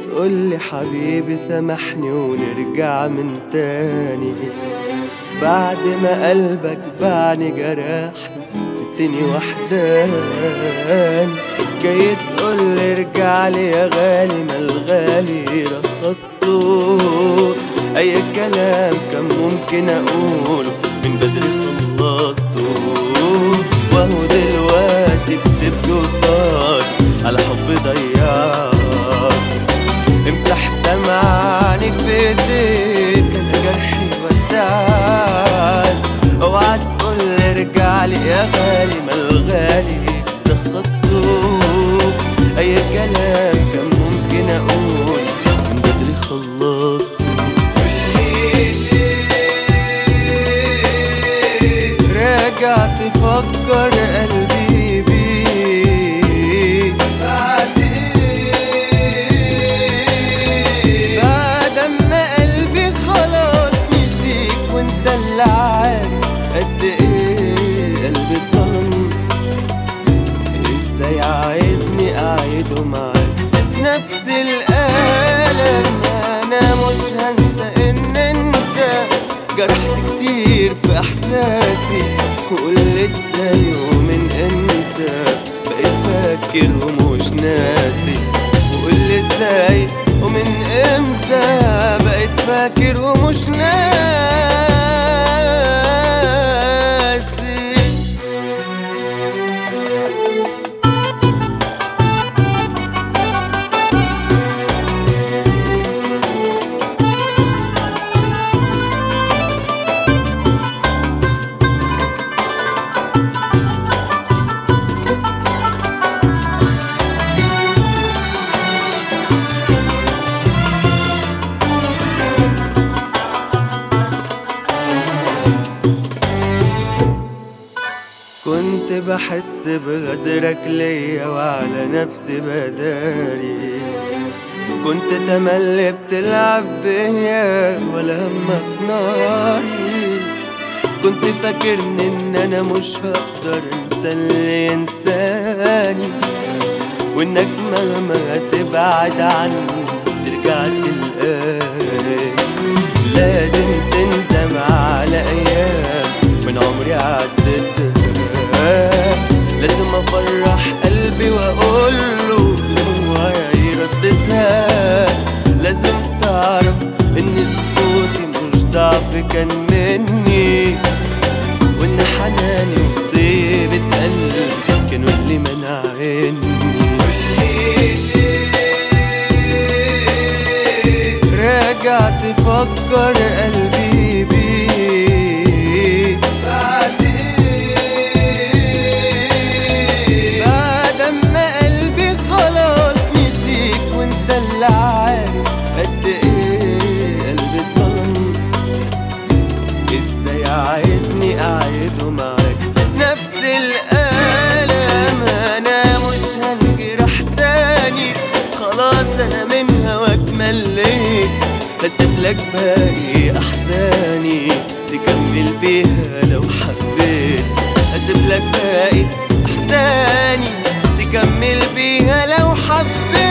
تقولي حبيبي سامحني ونرجع من تاني بعد ما قلبك باعني جرحني سبتني وحدان جاي تقولي ارجع لي يا غالي ما الغالي رخصته اي كلام كان ممكن اقوله من بدري خلصته وهو دلوقتي بتبكي قصادي على حب ضيعك امسح دمع عنك بايديك انا جرحي ودعك اوعى تقول ارجع لي يا غالي ما الغالي لخصته اي كلام كان ممكن اقول من بدري خلصته راجع تفكر قلبي بيك بعد ايه بعد ما قلبي خلاص نسيك وانت اللي عارف قد ايه قلبي اتظلم ازاي عايزني اعيده معاك نفس الالم انا مش هنسى ان انت جرحت كتير في احساسي وقول ازاي ومن امتى بقيت فاكر ومش ناسي وقول ازاي ومن امتى بقيت فاكر ومش ناسي كنت بحس بغدرك ليا وعلى نفسي بداري كنت تملي بتلعب بيا ولا همك ناري كنت فاكرني ان انا مش هقدر انسى اللي ينساني وانك مهما هتبعد عني ترجع تلقاني لازم تندم على ايام من عمري عدتها لازم افرح قلبي واقول له دموعي ردتها لازم تعرف ان سكوتي مش ضعف كان مني وان حناني وطيبة قلبي كانوا اللي منعيني راجع تفكر قلبي بيك بعد ايه بعد ما قلبي خلاص نسيك وانت اللي عارف قد ايه قلبي اتظلم ازاي عايزني اعيده معاك نفس الالم انا مش هنجرح تاني خلاص انا من هواك مليت هسيب لك باقي احزاني تكمل بيها لو حبيت هسيب لك باقي احزاني تكمل بيها لو حبيت